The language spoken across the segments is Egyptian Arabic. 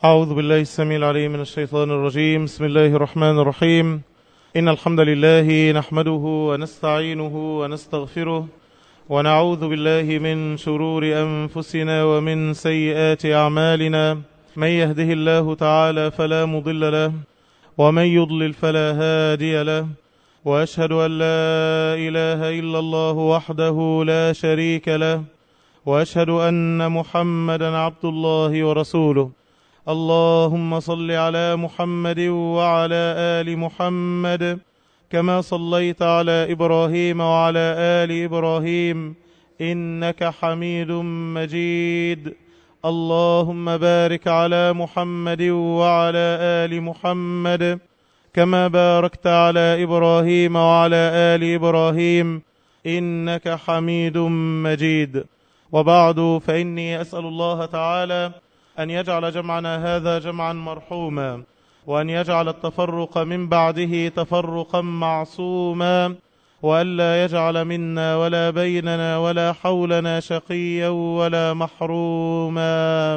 أعوذ بالله السميع العليم من الشيطان الرجيم بسم الله الرحمن الرحيم إن الحمد لله نحمده ونستعينه ونستغفره ونعوذ بالله من شرور أنفسنا ومن سيئات أعمالنا من يهده الله تعالى فلا مضل له ومن يضلل فلا هادي له وأشهد أن لا إله إلا الله وحده لا شريك له وأشهد أن محمدا عبد الله ورسوله اللهم صل على محمد وعلى آل محمد كما صليت على إبراهيم وعلى آل إبراهيم إنك حميد مجيد اللهم بارك على محمد وعلى آل محمد كما باركت على إبراهيم وعلى آل إبراهيم إنك حميد مجيد وبعد فإني أسأل الله تعالى أن يجعل جمعنا هذا جمعا مرحوما وأن يجعل التفرق من بعده تفرقا معصوما وألا يجعل منا ولا بيننا ولا حولنا شقيا ولا محروما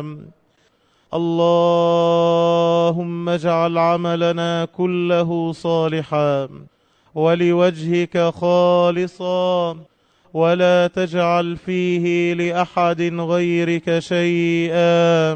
اللهم اجعل عملنا كله صالحا ولوجهك خالصا ولا تجعل فيه لأحد غيرك شيئا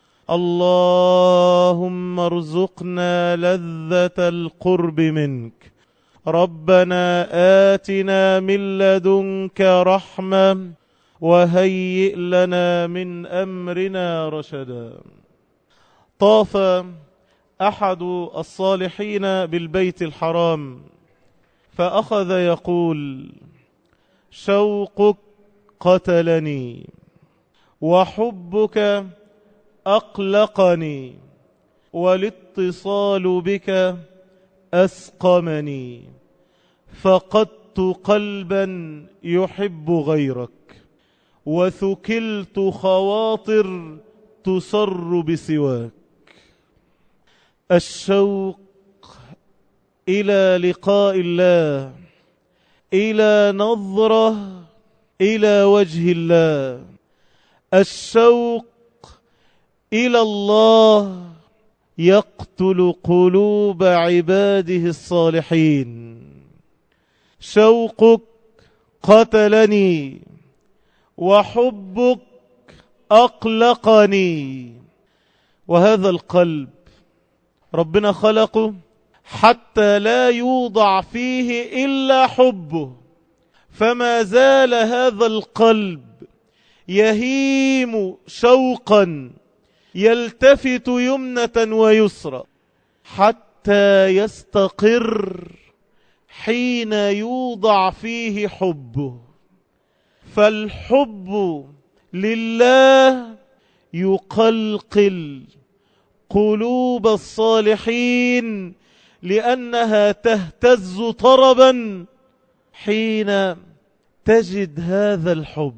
اللهم ارزقنا لذة القرب منك ربنا آتنا من لدنك رحمة وهيئ لنا من أمرنا رشدا طاف أحد الصالحين بالبيت الحرام فأخذ يقول شوقك قتلني وحبك أقلقني والاتصال بك أسقمني فقدت قلبا يحب غيرك وثكلت خواطر تسر بسواك الشوق إلى لقاء الله إلى نظرة إلى وجه الله الشوق إلى الله يقتل قلوب عباده الصالحين شوقك قتلني وحبك أقلقني وهذا القلب ربنا خلقه حتى لا يوضع فيه إلا حبه فما زال هذا القلب يهيم شوقا يلتفت يمنة ويسرى حتى يستقر حين يوضع فيه حبه فالحب لله يقلقل قلوب الصالحين لأنها تهتز طربا حين تجد هذا الحب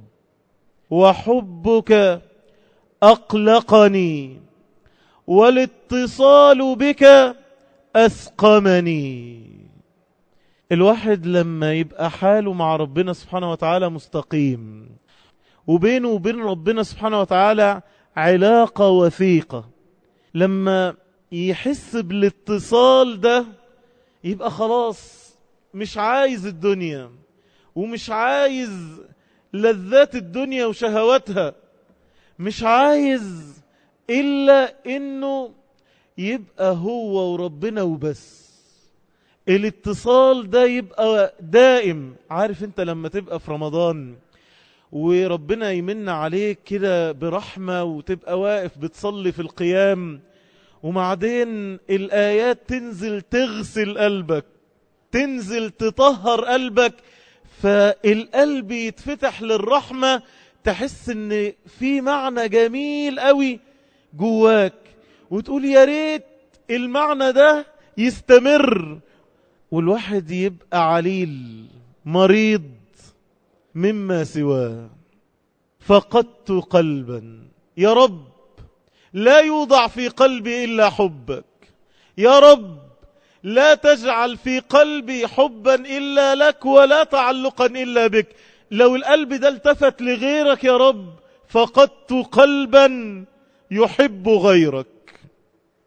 وحبك أقلقني والاتصال بك أسقمني الواحد لما يبقى حاله مع ربنا سبحانه وتعالى مستقيم وبينه وبين ربنا سبحانه وتعالى علاقة وثيقة لما يحس بالاتصال ده يبقى خلاص مش عايز الدنيا ومش عايز لذات الدنيا وشهواتها مش عايز إلا إنه يبقى هو وربنا وبس الاتصال ده يبقى دائم عارف انت لما تبقى في رمضان وربنا يمن عليك كده برحمة وتبقى واقف بتصلي في القيام وبعدين الآيات تنزل تغسل قلبك تنزل تطهر قلبك فالقلب يتفتح للرحمة تحس ان في معنى جميل قوي جواك وتقول يا ريت المعنى ده يستمر والواحد يبقى عليل مريض مما سواه فقدت قلبا يا رب لا يوضع في قلبي إلا حبك يا رب لا تجعل في قلبي حبا إلا لك ولا تعلقا إلا بك لو القلب ده التفت لغيرك يا رب فقدت قلبا يحب غيرك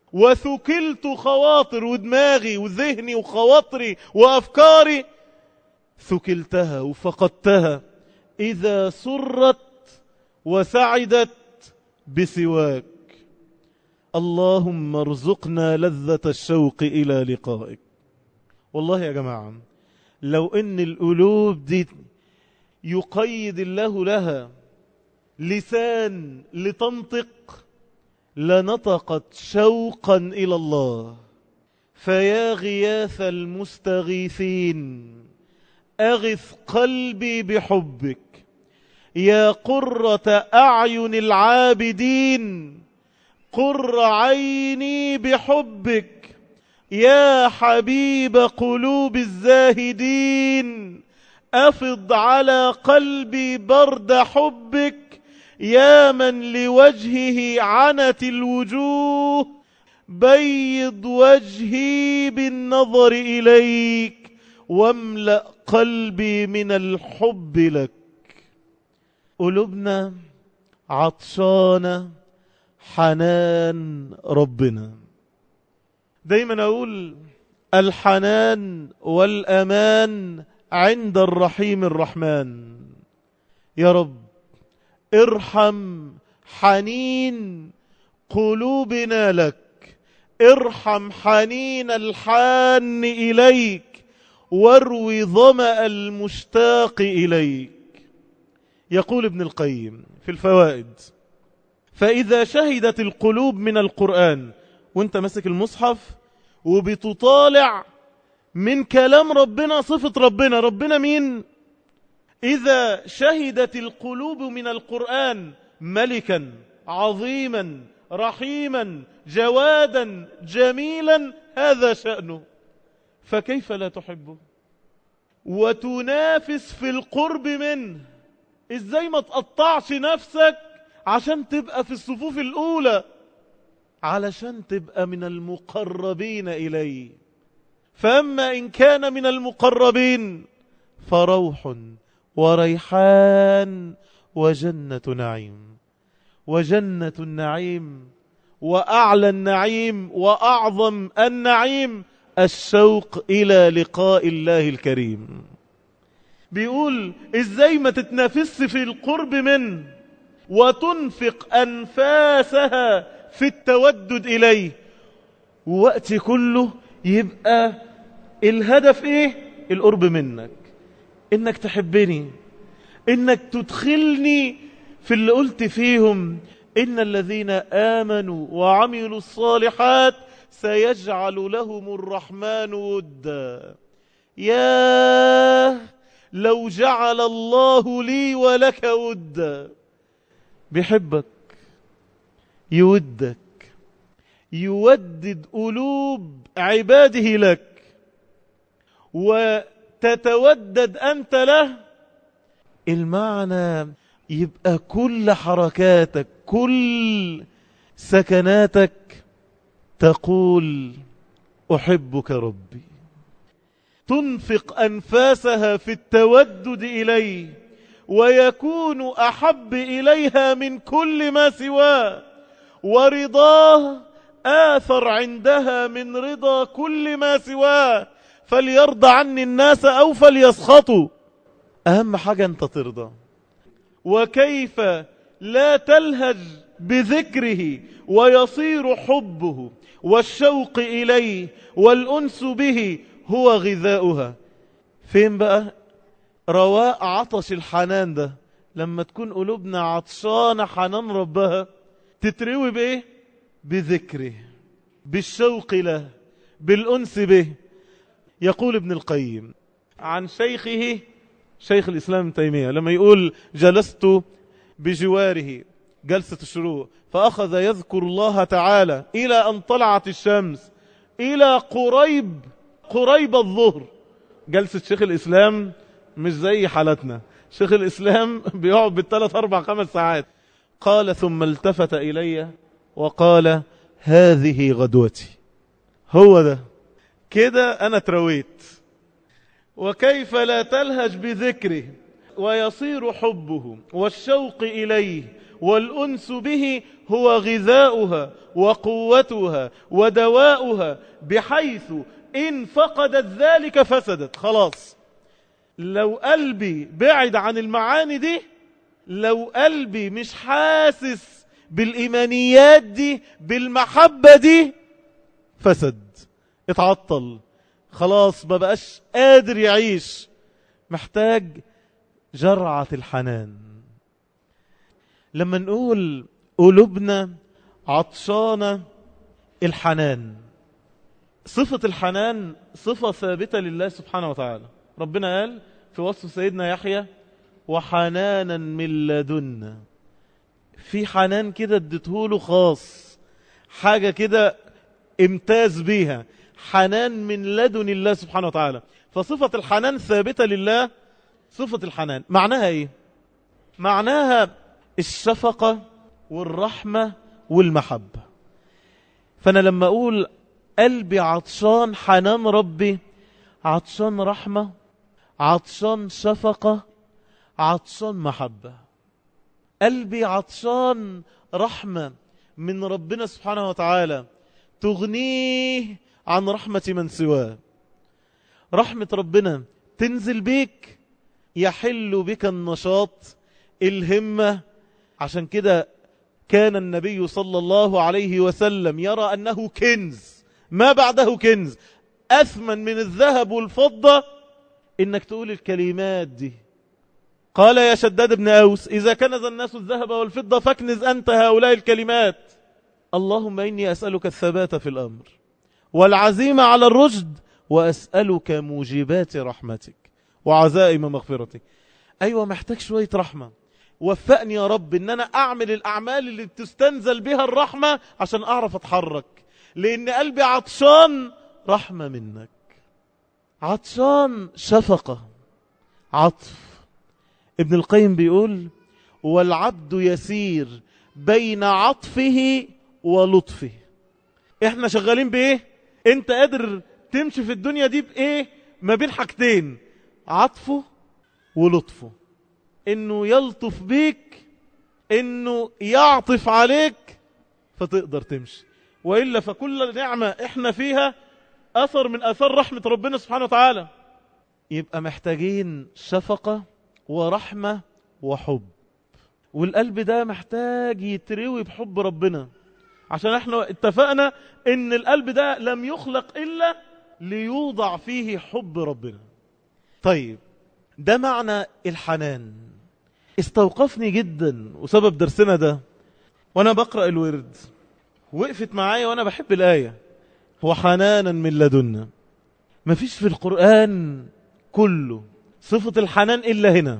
وثكلت خواطر ودماغي وذهني وخواطري وأفكاري ثكلتها وفقدتها إذا سرت وسعدت بسواك اللهم ارزقنا لذة الشوق إلى لقائك والله يا جماعة لو ان القلوب دي يقيد الله لها لسان لتنطق لنطقت شوقا إلى الله فيا غياث المستغيثين أغث قلبي بحبك يا قرة أعين العابدين قر عيني بحبك يا حبيب قلوب الزاهدين أفض على قلبي برد حبك يا من لوجهه عنت الوجوه بيض وجهي بالنظر إليك واملأ قلبي من الحب لك قلوبنا عطشانة حنان ربنا دايما أقول الحنان والأمان عند الرحيم الرحمن يا رب ارحم حنين قلوبنا لك ارحم حنين الحان إليك واروي ظمأ المشتاق إليك يقول ابن القيم في الفوائد فإذا شهدت القلوب من القرآن وانت مسك المصحف وبتطالع من كلام ربنا صفة ربنا ربنا مين إذا شهدت القلوب من القرآن ملكا عظيما رحيما جوادا جميلا هذا شأنه فكيف لا تحبه وتنافس في القرب منه ازاي ما تقطعش نفسك عشان تبقى في الصفوف الأولى علشان تبقى من المقربين إليه فأما إن كان من المقربين فروح وريحان وجنة نعيم وجنة النعيم وأعلى النعيم وأعظم النعيم الشوق إلى لقاء الله الكريم بيقول إزاي ما تتنافس في القرب منه وتنفق أنفاسها في التودد إليه ووقت كله يبقى الهدف إيه القرب منك إنك تحبني إنك تدخلني في اللي قلت فيهم إن الذين آمنوا وعملوا الصالحات سيجعل لهم الرحمن ودا يا لو جعل الله لي ولك ودا بيحبك يودك يودد قلوب عباده لك وتتودد أنت له المعنى يبقى كل حركاتك كل سكناتك تقول أحبك ربي تنفق أنفاسها في التودد إليه ويكون أحب إليها من كل ما سواه ورضاه آثر عندها من رضا كل ما سواه فليرضى عني الناس أو فليسخطوا أهم حاجة أنت ترضى وكيف لا تلهج بذكره ويصير حبه والشوق إليه والأنس به هو غذاؤها فين بقى رواء عطش الحنان ده لما تكون قلوبنا عطشانة حنان ربها تتروي بإيه بذكره بالشوق له بالأنس به يقول ابن القيم عن شيخه شيخ الإسلام ابن تيمية لما يقول جلست بجواره جلسة الشروق فأخذ يذكر الله تعالى إلى أن طلعت الشمس إلى قريب قريب الظهر جلسة شيخ الإسلام مش زي حالتنا شيخ الإسلام بيقعد بالثلاث أربع خمس ساعات قال ثم التفت إلي وقال هذه غدوتي هو ده كده أنا ترويت وكيف لا تلهج بذكره ويصير حبه والشوق إليه والأنس به هو غذاؤها وقوتها ودواؤها بحيث إن فقدت ذلك فسدت خلاص لو قلبي بعد عن المعاني دي لو قلبي مش حاسس بالإيمانيات دي بالمحبة دي فسد اتعطل خلاص ما بقاش قادر يعيش محتاج جرعة الحنان لما نقول قلوبنا عطشانة الحنان صفة الحنان صفة ثابتة لله سبحانه وتعالى ربنا قال في وصف سيدنا يحيى وحنانا من لدنا في حنان كده اديتهوله خاص حاجة كده امتاز بيها حنان من لدن الله سبحانه وتعالى فصفة الحنان ثابتة لله صفة الحنان معناها ايه معناها الشفقة والرحمة والمحبة فأنا لما أقول قلبي عطشان حنان ربي عطشان رحمة عطشان شفقة عطشان محبة قلبي عطشان رحمة من ربنا سبحانه وتعالى تغنيه عن رحمة من سواه رحمة ربنا تنزل بيك يحل بك النشاط الهمة عشان كده كان النبي صلى الله عليه وسلم يرى أنه كنز ما بعده كنز أثمن من الذهب والفضة إنك تقول الكلمات دي قال يا شداد بن أوس إذا كنز الناس الذهب والفضة فاكنز أنت هؤلاء الكلمات اللهم إني أسألك الثبات في الأمر والعزيمة على الرشد وأسألك موجبات رحمتك وعزائم مغفرتك أيوة محتاج شوية رحمة وفقني يا رب ان انا اعمل الاعمال اللي بتستنزل بها الرحمة عشان اعرف اتحرك لان قلبي عطشان رحمة منك عطشان شفقة عطف ابن القيم بيقول والعبد يسير بين عطفه ولطفه احنا شغالين بايه انت قادر تمشي في الدنيا دي بايه ما بين حاجتين عطفه ولطفه انه يلطف بيك انه يعطف عليك فتقدر تمشي وإلا فكل نعمة احنا فيها أثر من أثر رحمة ربنا سبحانه وتعالى يبقى محتاجين شفقة ورحمة وحب والقلب ده محتاج يتروي بحب ربنا عشان احنا اتفقنا ان القلب ده لم يخلق إلا ليوضع فيه حب ربنا طيب ده معنى الحنان استوقفني جدا وسبب درسنا ده وانا بقرأ الورد وقفت معايا وانا بحب الآية وحنانا من لدنا مفيش في القرآن كله صفة الحنان إلا هنا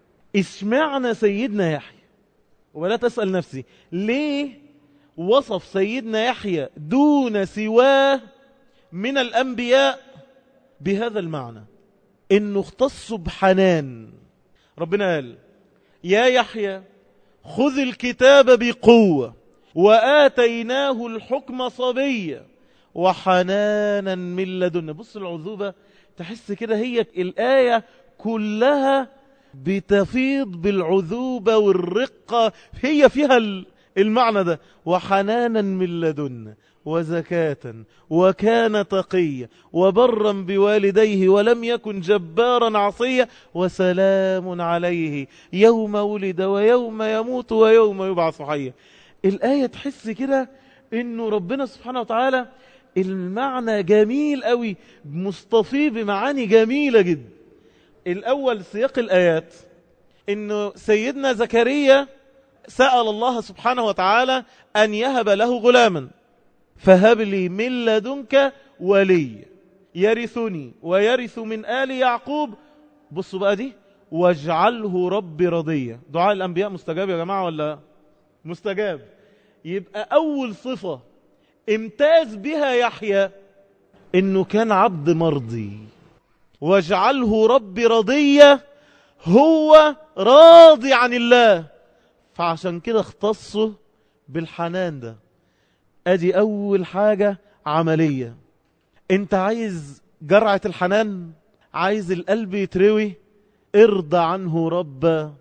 اسمعنا سيدنا يحيى ولا تسأل نفسي ليه وصف سيدنا يحيى دون سواه من الأنبياء بهذا المعنى إنه اختص بحنان ربنا قال يا يحيى خذ الكتاب بقوة وآتيناه الحكم صبيا وحنانا من لدنا بص العذوبة تحس كده هي الآية كلها بتفيض بالعذوبة والرقة هي فيها المعنى ده وحنانا من لدنا وزكاة وكان تقيا وبرا بوالديه ولم يكن جبارا عصيا وسلام عليه يوم ولد ويوم يموت ويوم يبعث حيا الآية تحس كده انه ربنا سبحانه وتعالى المعنى جميل قوي مصطفي بمعاني جميلة جدا الأول سياق الآيات انه سيدنا زكريا سأل الله سبحانه وتعالى أن يهب له غلاما فهب لي من لدنك ولي يرثني ويرث من آل يعقوب بصوا بقى دي واجعله ربي رضية دعاء الأنبياء مستجاب يا جماعة ولا مستجاب يبقى أول صفة امتاز بها يحيى انه كان عبد مرضي واجعله ربي رضية هو راضي عن الله فعشان كده اختصه بالحنان ده ادي اول حاجة عملية انت عايز جرعة الحنان عايز القلب يتروي ارضى عنه ربا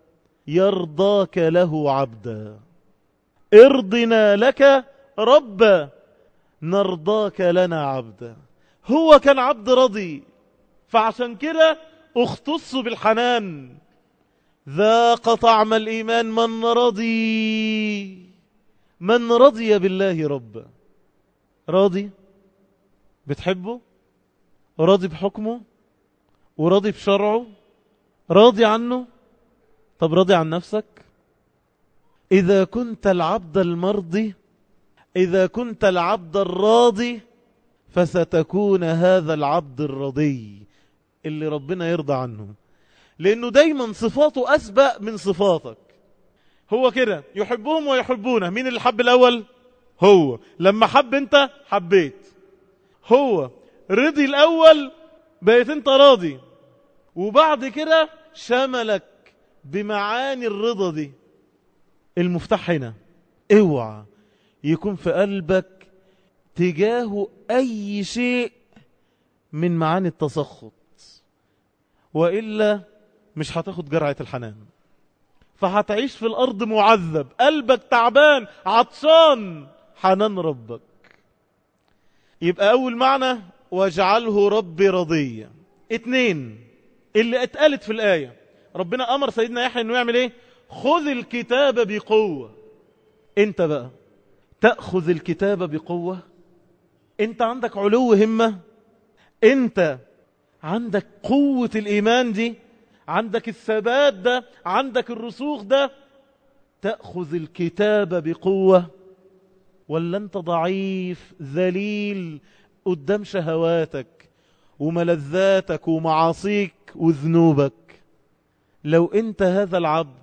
يرضاك له عبدا ارضنا لك ربا نرضاك لنا عبدا هو كان عبد رضي فعشان كده اختص بالحنان ذاق طعم الإيمان من رضي من رضي بالله ربا راضي بتحبه راضي بحكمه وراضي بشرعه راضي عنه طب راضي عن نفسك إذا كنت العبد المرضي إذا كنت العبد الراضي فستكون هذا العبد الرضي اللي ربنا يرضى عنه لأنه دايما صفاته أسبق من صفاتك هو كده يحبهم ويحبونه مين اللي حب الأول هو لما حب انت حبيت هو رضي الأول بقيت انت راضي وبعد كده شملك بمعاني الرضا دي المفتاح هنا اوعى يكون في قلبك تجاه أي شيء من معاني التسخط وإلا مش هتاخد جرعة الحنان فهتعيش في الأرض معذب قلبك تعبان عطشان حنان ربك يبقى أول معنى واجعله ربي رضيا اتنين اللي اتقالت في الآية ربنا أمر سيدنا يحيى أنه يعمل ايه خذ الكتاب بقوة انت بقى تأخذ الكتاب بقوة انت عندك علو همة انت عندك قوة الإيمان دي عندك الثبات ده عندك الرسوخ ده تأخذ الكتاب بقوة ولا انت ضعيف ذليل قدام شهواتك وملذاتك ومعاصيك وذنوبك لو انت هذا العبد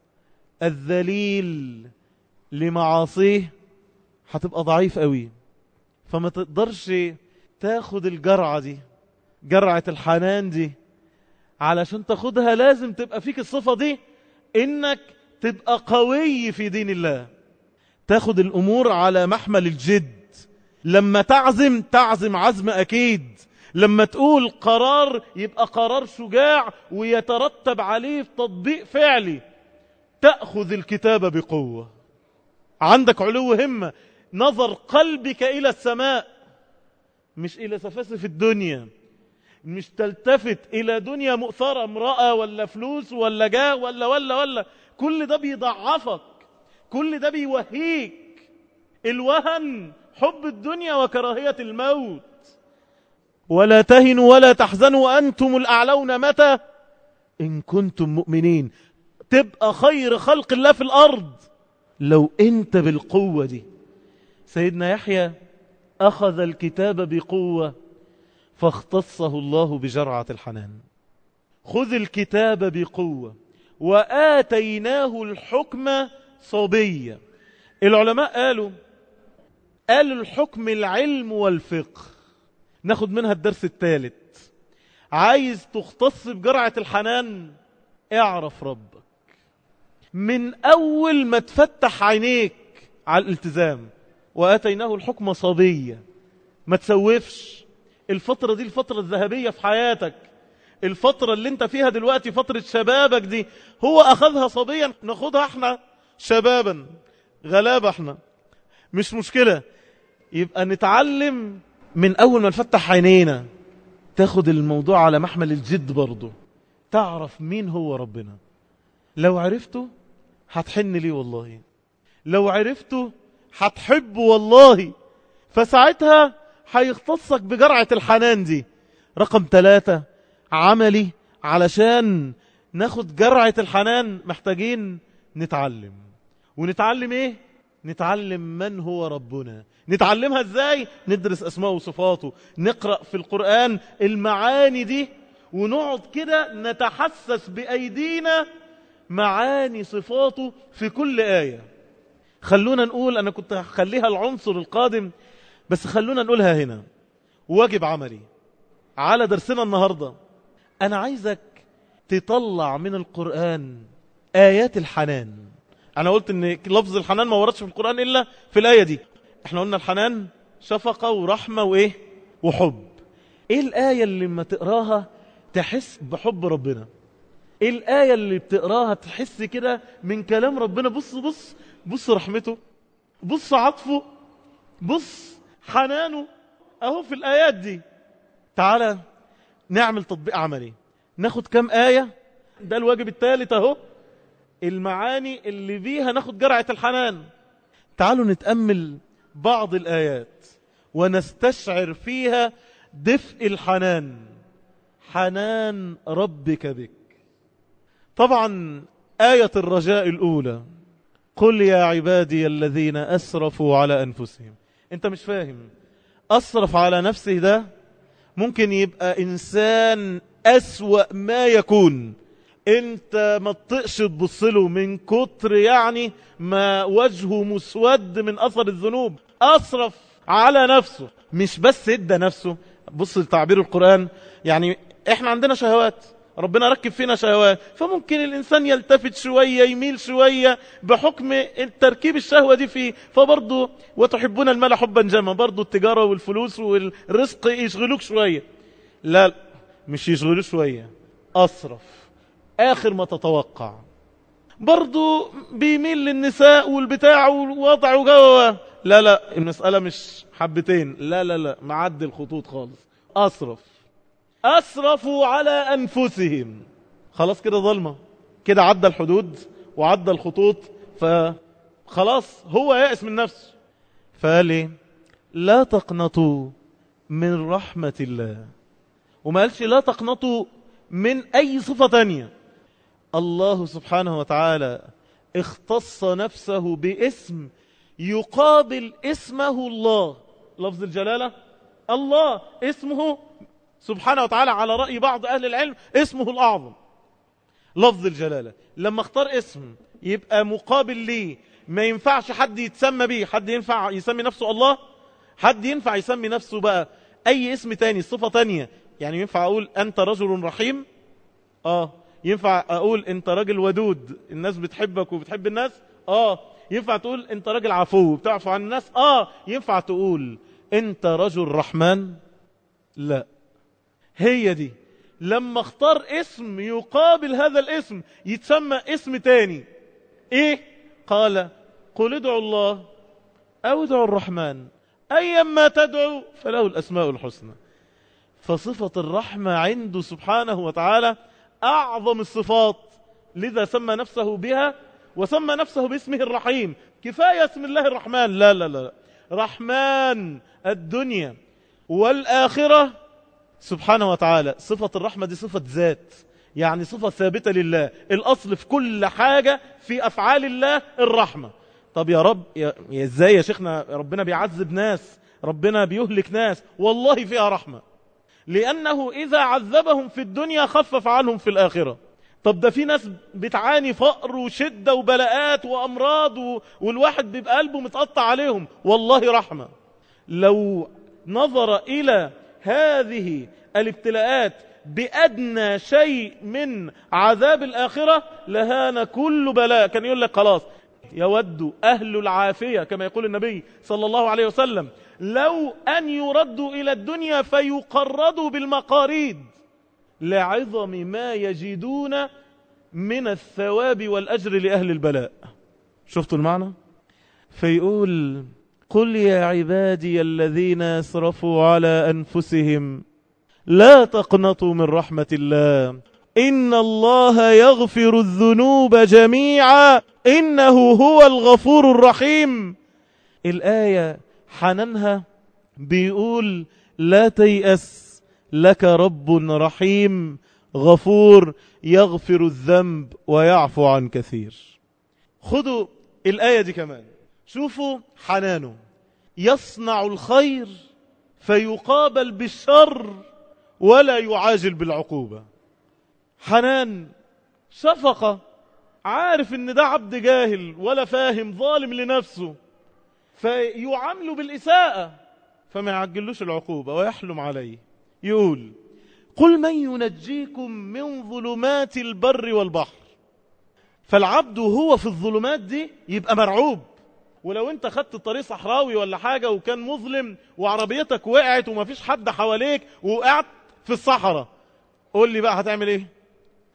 الذليل لمعاصيه هتبقى ضعيف قوي فما تقدرش تاخد الجرعة دي جرعة الحنان دي علشان تاخدها لازم تبقى فيك الصفة دي انك تبقى قوي في دين الله تاخد الامور على محمل الجد لما تعزم تعزم عزم اكيد لما تقول قرار يبقى قرار شجاع ويترتب عليه تطبيق فعلي تأخذ الكتاب بقوة عندك علو همة نظر قلبك إلى السماء مش إلى سفاسف الدنيا مش تلتفت إلى دنيا مؤثرة امرأة ولا فلوس ولا جاه ولا ولا ولا كل ده بيضعفك كل ده بيوهيك الوهن حب الدنيا وكراهية الموت ولا تهنوا ولا تحزنوا أنتم الأعلون متى إن كنتم مؤمنين تبقى خير خلق الله في الأرض لو أنت بالقوة دي سيدنا يحيى أخذ الكتاب بقوة فاختصه الله بجرعة الحنان خذ الكتاب بقوة وآتيناه الحكم صبيا العلماء قالوا قالوا الحكم العلم والفقه ناخد منها الدرس الثالث عايز تختص بجرعة الحنان اعرف ربك من أول ما تفتح عينيك على الالتزام وآتيناه الحكم صبية ما تسوفش الفترة دي الفترة الذهبية في حياتك الفترة اللي انت فيها دلوقتي فترة شبابك دي هو أخذها صبيا ناخدها احنا شبابا غلابة احنا مش مشكلة يبقى نتعلم من أول ما نفتح عينينا تاخد الموضوع على محمل الجد برضه تعرف مين هو ربنا لو عرفته هتحن ليه والله لو عرفته هتحبه والله فساعتها هيختصك بجرعة الحنان دي رقم ثلاثة عملي علشان ناخد جرعة الحنان محتاجين نتعلم ونتعلم ايه نتعلم من هو ربنا نتعلمها ازاي ندرس اسماء وصفاته نقرأ في القرآن المعاني دي ونقعد كده نتحسس بأيدينا معاني صفاته في كل آية خلونا نقول أنا كنت هخليها العنصر القادم بس خلونا نقولها هنا واجب عملي على درسنا النهاردة أنا عايزك تطلع من القرآن آيات الحنان أنا قلت أن لفظ الحنان ما وردش في القرآن إلا في الآية دي احنا قلنا الحنان شفقة ورحمة وإيه وحب إيه الآية اللي لما تقراها تحس بحب ربنا الآية اللي بتقراها تحس كده من كلام ربنا بص بص بص رحمته بص عطفه بص حنانه اهو في الآيات دي تعالى نعمل تطبيق عملي ناخد كم آية ده الواجب الثالث اهو المعاني اللي بيها ناخد جرعة الحنان تعالوا نتأمل بعض الآيات ونستشعر فيها دفء الحنان حنان ربك بك طبعا آية الرجاء الأولى قل يا عبادي الذين أسرفوا على أنفسهم أنت مش فاهم أسرف على نفسه ده ممكن يبقى إنسان أسوأ ما يكون انت ما تطقش تبصله من كتر يعني ما وجهه مسود من اثر الذنوب اصرف على نفسه مش بس ادى نفسه بص لتعبير القرآن يعني احنا عندنا شهوات ربنا ركب فينا شهوات فممكن الإنسان يلتفت شوية يميل شوية بحكم التركيب الشهوة دي فيه فبرضه وتحبون المال حبا جما برضه التجارة والفلوس والرزق يشغلوك شوية لا مش يشغلوك شوية أصرف آخر ما تتوقع برضه بيميل للنساء والبتاع والوضع وجوه لا لا المسألة مش حبتين لا لا لا معدي الخطوط خالص أصرف أسرفوا على أنفسهم خلاص كده ظلمة كده عدى الحدود وعدى الخطوط فخلاص هو يأس من نفسه فقال لي لا تقنطوا من رحمة الله وما قالش لا تقنطوا من أي صفة تانية الله سبحانه وتعالى اختص نفسه باسم يقابل اسمه الله لفظ الجلالة الله اسمه سبحانه وتعالى على رأي بعض أهل العلم اسمه الأعظم لفظ الجلالة لما اختار اسم يبقى مقابل ليه ما ينفعش حد يتسمى به حد ينفع يسمي نفسه الله حد ينفع يسمي نفسه بقى أي اسم تاني صفة تانية يعني ينفع أقول أنت رجل رحيم آه ينفع أقول أنت راجل ودود الناس بتحبك وبتحب الناس آه ينفع تقول أنت راجل عفو بتعفو عن الناس آه ينفع تقول أنت رجل رحمن لا هي دي لما اختار اسم يقابل هذا الاسم يتسمى اسم تاني ايه قال قل ادعوا الله او ادعوا الرحمن ايما تدعو فله الاسماء الحسنى فصفة الرحمة عنده سبحانه وتعالى اعظم الصفات لذا سمى نفسه بها وسمى نفسه باسمه الرحيم كفاية اسم الله الرحمن لا لا لا رحمن الدنيا والآخرة سبحانه وتعالى صفة الرحمة دي صفة ذات يعني صفة ثابتة لله الأصل في كل حاجة في أفعال الله الرحمة طب يا رب يا يا ازاي يا شيخنا ربنا بيعذب ناس ربنا بيهلك ناس والله فيها رحمة لأنه إذا عذبهم في الدنيا خفف عنهم في الآخرة طب ده في ناس بتعاني فقر وشدة وبلاءات وأمراض و... والواحد بيبقى قلبه متقطع عليهم والله رحمة لو نظر إلى هذه الابتلاءات بأدنى شيء من عذاب الآخرة لهان كل بلاء كان يقول لك خلاص يود أهل العافية كما يقول النبي صلى الله عليه وسلم لو أن يردوا إلى الدنيا فيقردوا بالمقاريد لعظم ما يجدون من الثواب والأجر لأهل البلاء شفتوا المعنى فيقول قل يا عبادي الذين اسرفوا على أنفسهم لا تقنطوا من رحمة الله إن الله يغفر الذنوب جميعا إنه هو الغفور الرحيم الآية حننها بيقول لا تيأس لك رب رحيم غفور يغفر الذنب ويعفو عن كثير خذوا الآية دي كمان شوفوا حنانه يصنع الخير فيقابل بالشر ولا يعاجل بالعقوبة حنان شفقة عارف ان ده عبد جاهل ولا فاهم ظالم لنفسه فيعامله بالإساءة فما يعجلوش العقوبة ويحلم عليه يقول قل من ينجيكم من ظلمات البر والبحر فالعبد وهو في الظلمات دي يبقى مرعوب ولو انت خدت طريق صحراوي ولا حاجة وكان مظلم وعربيتك وقعت وما فيش حد حواليك وقعت في الصحراء قول لي بقى هتعمل ايه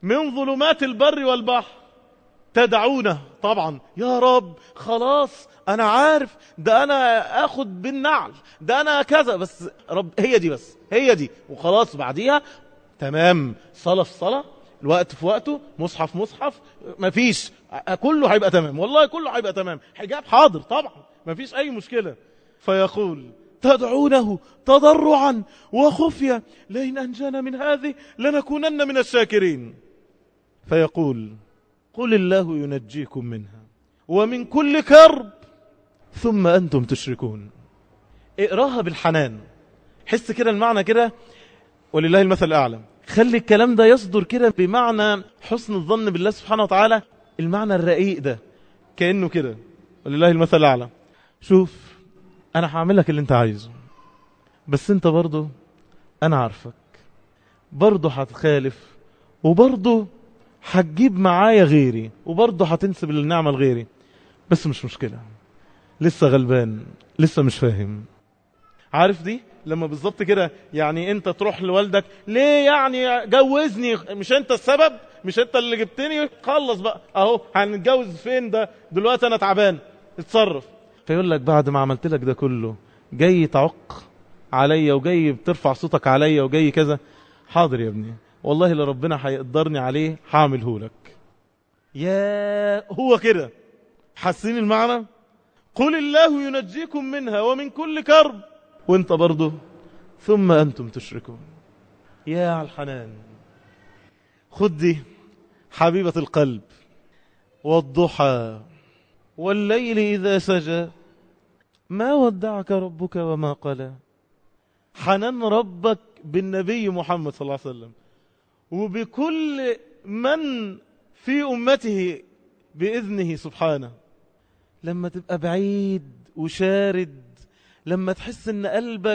من ظلمات البر والبحر تدعونه طبعا يا رب خلاص انا عارف ده انا اخد بالنعل ده انا كذا بس رب هي دي بس هي دي وخلاص بعديها تمام صلاة في صلاة الوقت في وقته مصحف مصحف مفيش كله هيبقى تمام والله كله هيبقى تمام حجاب حاضر طبعا مفيش اي مشكلة فيقول تدعونه تضرعا وخفية لئن أنجانا من هذه لنكونن من الشاكرين فيقول قل الله ينجيكم منها ومن كل كرب ثم أنتم تشركون اقراها بالحنان حس كده المعنى كده ولله المثل الأعلى خلي الكلام ده يصدر كده بمعنى حسن الظن بالله سبحانه وتعالى المعنى الرقيق ده كأنه كده ولله المثل الأعلى شوف أنا هعمل لك اللي أنت عايزه بس أنت برضه أنا عارفك برضه هتخالف وبرضه هتجيب معايا غيري وبرضه هتنسب النعمة لغيري بس مش مشكلة لسه غلبان لسه مش فاهم عارف دي لما بالظبط كده يعني انت تروح لوالدك ليه يعني جوزني مش انت السبب مش انت اللي جبتني خلص بقى اهو هنتجوز فين ده دلوقتي انا تعبان اتصرف فيقول لك بعد ما عملت لك ده كله جاي تعق عليا وجاي بترفع صوتك عليا وجاي كذا حاضر يا ابني والله اللي ربنا هيقدرني عليه هعمله لك يا هو كده حاسين المعنى قل الله ينجيكم منها ومن كل كرب وانت برضه ثم أنتم تشركون يا على الحنان خد دي حبيبة القلب والضحى والليل إذا سجى ما ودعك ربك وما قلى حنان ربك بالنبي محمد صلى الله عليه وسلم وبكل من في أمته بإذنه سبحانه لما تبقى بعيد وشارد لما تحس ان قلبك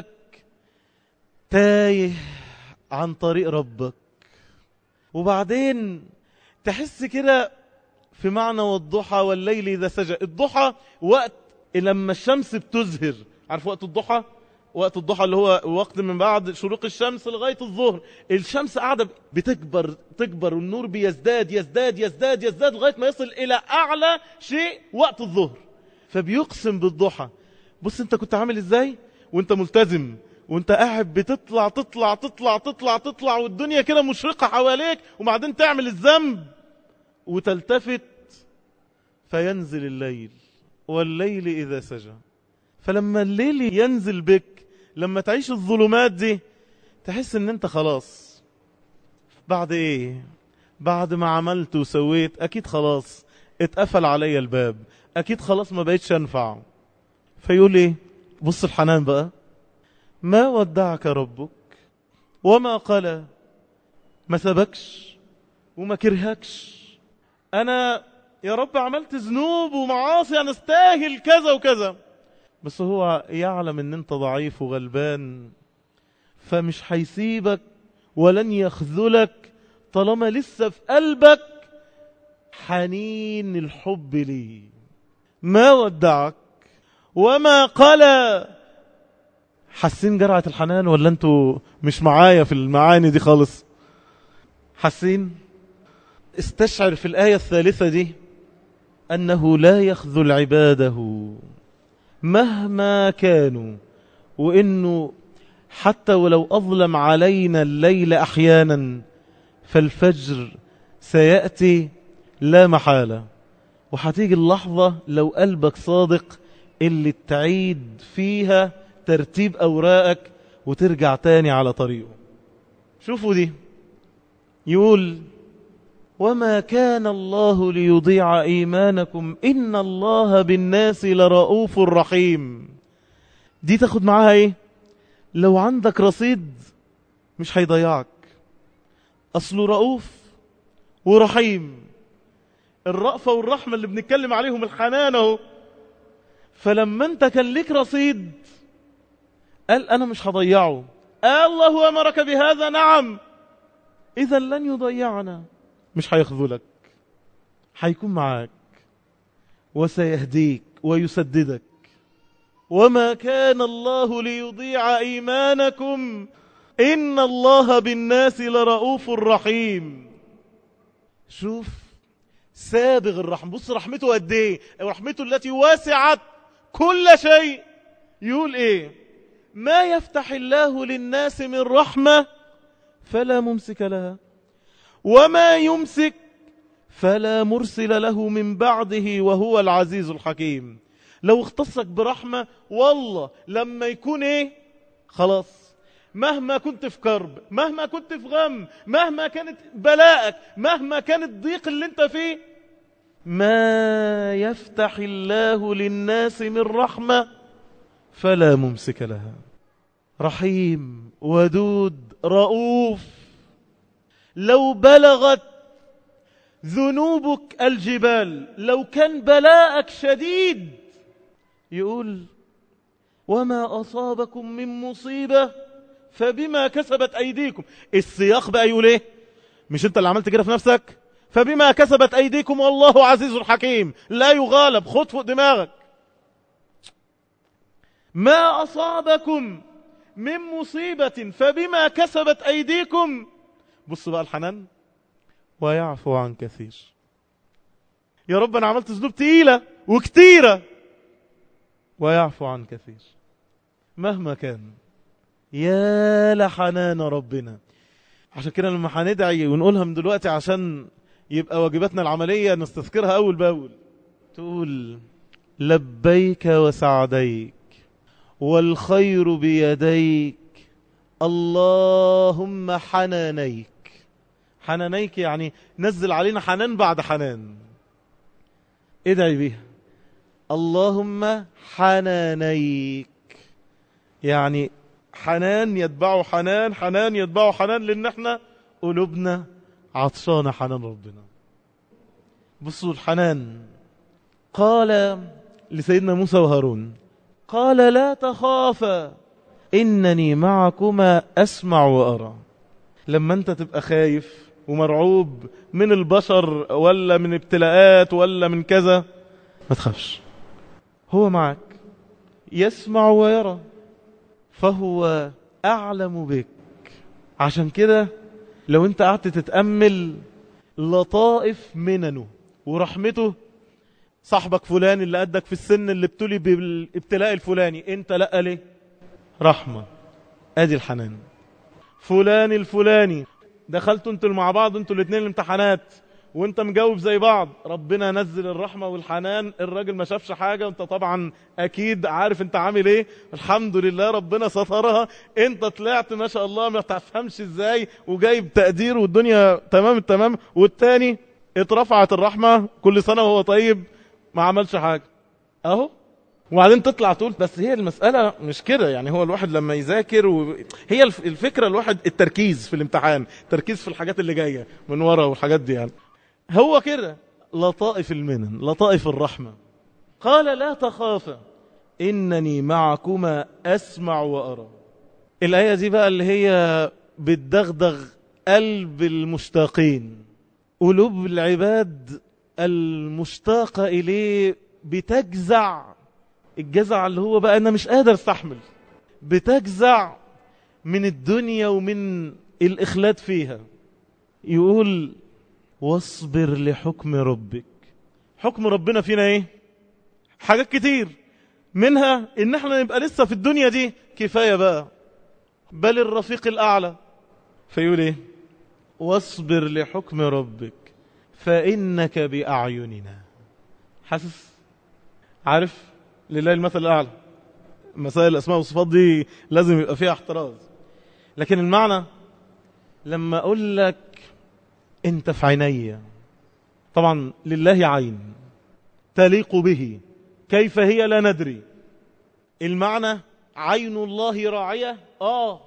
تايه عن طريق ربك وبعدين تحس كده في معنى والضحى والليل إذا سجى الضحى وقت لما الشمس بتزهر عارف وقت الضحى وقت الضحى اللي هو وقت من بعد شروق الشمس لغاية الظهر الشمس قاعدة بتكبر تكبر والنور بيزداد يزداد يزداد يزداد لغاية ما يصل إلى أعلى شيء وقت الظهر فبيقسم بالضحى بص انت كنت عامل ازاي وانت ملتزم وانت قاعد بتطلع تطلع تطلع تطلع تطلع والدنيا كده مشرقة حواليك وبعدين تعمل الذنب وتلتفت فينزل الليل والليل إذا سجى فلما الليل ينزل بك لما تعيش الظلمات دي تحس ان انت خلاص بعد ايه بعد ما عملت وسويت اكيد خلاص اتقفل عليا الباب اكيد خلاص ما بقيتش انفع فيقول ايه بص الحنان بقى ما ودعك ربك وما قال ما سبكش وما كرهكش انا يا رب عملت ذنوب ومعاصي انا استاهل كذا وكذا بس هو يعلم ان انت ضعيف وغلبان فمش هيسيبك ولن يخذلك طالما لسه في قلبك حنين الحب لي ما ودعك وما قلى حاسين جرعة الحنان ولا انتوا مش معايا في المعاني دي خالص حاسين استشعر في الآية الثالثة دي أنه لا يخذل عباده مهما كانوا وإنه حتى ولو أظلم علينا الليل أحيانا فالفجر سيأتي لا محالة وحتيجي اللحظة لو قلبك صادق اللي تعيد فيها ترتيب أوراقك وترجع تاني على طريقه شوفوا دي يقول وما كان الله ليضيع إيمانكم إن الله بالناس لرؤوف رحيم دي تاخد معاها إيه لو عندك رصيد مش هيضيعك أصله رؤوف ورحيم الرأفة والرحمة اللي بنتكلم عليهم الحنان اهو فلما انت كان ليك رصيد قال أنا مش هضيعه الله أمرك بهذا نعم إذا لن يضيعنا مش هيخذلك هيكون معاك وسيهديك ويسددك وما كان الله ليضيع إيمانكم إن الله بالناس لرؤوف رحيم شوف سابغ الرحمة بص رحمته قد ايه رحمته التي واسعت كل شيء يقول ايه ما يفتح الله للناس من رحمة فلا ممسك لها وما يمسك فلا مرسل له من بعده وهو العزيز الحكيم لو اختصك برحمة والله لما يكون ايه خلاص مهما كنت في كرب مهما كنت في غم مهما كانت بلاءك مهما كان الضيق اللي انت فيه ما يفتح الله للناس من رحمة فلا ممسك لها رحيم ودود رؤوف لو بلغت ذنوبك الجبال لو كان بلاءك شديد يقول وما أصابكم من مصيبة فبما كسبت أيديكم السياق بقى يقول ايه مش انت اللي عملت كده في نفسك فبما كسبت أيديكم والله عزيز حكيم لا يغالب خد فوق دماغك ما أصابكم من مصيبة فبما كسبت أيديكم بص بقى الحنان ويعفو عن كثير يا رب أنا عملت ذنوب تقيلة وكتيرة ويعفو عن كثير مهما كان يا لحنان ربنا عشان كده لما هندعي ونقولها من دلوقتي عشان يبقى واجباتنا العملية نستذكرها أول بأول تقول لبيك وسعديك والخير بيديك اللهم حنانيك حنانيك يعني نزل علينا حنان بعد حنان ادعي بيها اللهم حنانيك يعني حنان يتبعه حنان حنان يتبعه حنان لان احنا قلوبنا عطشانة حنان ربنا بصوا الحنان قال لسيدنا موسى وهارون قال لا تخافا إنني معكما أسمع وأرى لما أنت تبقى خايف ومرعوب من البشر ولا من ابتلاءات ولا من كذا ما تخافش هو معك يسمع ويرى فهو أعلم بك عشان كده لو انت قعدت تتأمل لطائف مننه ورحمته صاحبك فلان اللي قدك في السن اللي ابتلي بالابتلاء الفلاني انت لا ليه رحمة ادي الحنان فلان الفلاني دخلتوا انتوا مع بعض انتوا الاثنين الامتحانات وانت مجاوب زي بعض ربنا نزل الرحمة والحنان الراجل ما شافش حاجة وانت طبعا اكيد عارف انت عامل ايه الحمد لله ربنا سترها انت طلعت ما شاء الله ما تفهمش ازاي وجايب تقدير والدنيا تمام التمام والتاني اترفعت الرحمة كل سنة وهو طيب ما عملش حاجة اهو وبعدين تطلع تقول بس هي المسألة مش كده يعني هو الواحد لما يذاكر و... هي الفكرة الواحد التركيز في الامتحان التركيز في الحاجات اللي جاية من ورا والحاجات دي يعني هو كده لطائف المنن لطائف الرحمة قال لا تخافا إنني معكما أسمع وأرى الآية دي بقى اللي هي بتدغدغ قلب المشتاقين قلوب العباد المشتاقة إليه بتجزع الجزع اللي هو بقى أنا مش قادر استحمل بتجزع من الدنيا ومن الإخلاد فيها يقول واصبر لحكم ربك حكم ربنا فينا ايه حاجات كتير منها ان احنا نبقى لسه في الدنيا دي كفاية بقى بل الرفيق الاعلى فيقول ايه واصبر لحكم ربك فانك باعيننا حاسس عارف لله المثل الاعلى مسائل الاسماء والصفات دي لازم يبقى فيها احتراز لكن المعنى لما اقول لك انت في عيني طبعا لله عين تليق به كيف هي لا ندري المعنى عين الله راعية آه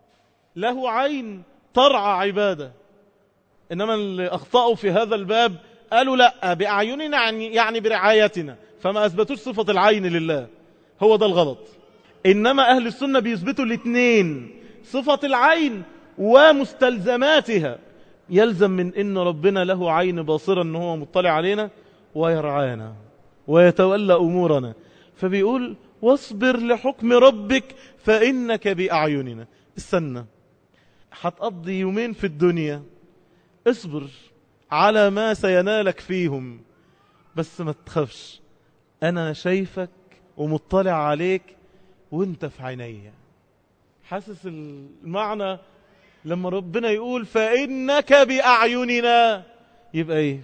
له عين ترعى عباده إنما اللي أخطأوا في هذا الباب قالوا لا بأعيننا يعني, يعني برعايتنا فما أثبتوش صفة العين لله هو ده الغلط إنما أهل السنة بيثبتوا الاثنين صفة العين ومستلزماتها يلزم من ان ربنا له عين باصرة ان هو مطلع علينا ويرعانا ويتولى امورنا فبيقول واصبر لحكم ربك فانك باعيننا استنى هتقضي يومين في الدنيا اصبر على ما سينالك فيهم بس ما تخافش أنا شايفك ومطلع عليك وانت في عيني حاسس المعنى لما ربنا يقول فإنك بأعيننا يبقى ايه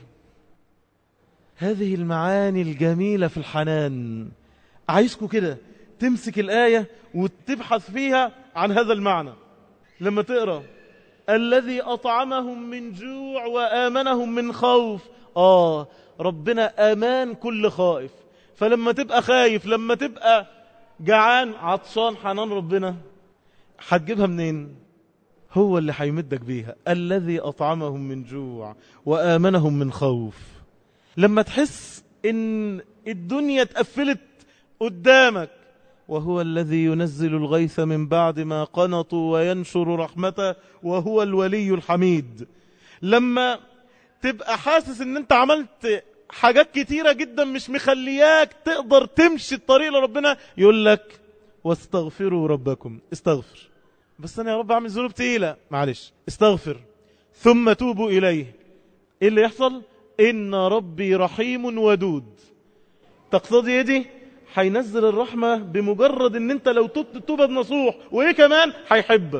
هذه المعاني الجميلة في الحنان عايزكم كده تمسك الآية وتبحث فيها عن هذا المعنى لما تقرأ الذي أطعمهم من جوع وآمنهم من خوف آه ربنا أمان كل خائف فلما تبقى خايف لما تبقى جعان عطشان حنان ربنا هتجيبها منين هو اللي هيمدك بيها الذي أطعمهم من جوع وآمنهم من خوف لما تحس ان الدنيا اتقفلت قدامك وهو الذي ينزل الغيث من بعد ما قنطوا وينشر رحمته وهو الولي الحميد لما تبقى حاسس ان انت عملت حاجات كتيرة جدا مش مخلياك تقدر تمشي الطريق لربنا يقول لك واستغفروا ربكم استغفر بس انا يا رب اعمل ذنوب تقيلة معلش استغفر ثم توبوا اليه ايه اللي يحصل ان ربي رحيم ودود تقتضي يدي هينزل الرحمة بمجرد ان انت لو تبت توبة نصوح وايه كمان هيحبك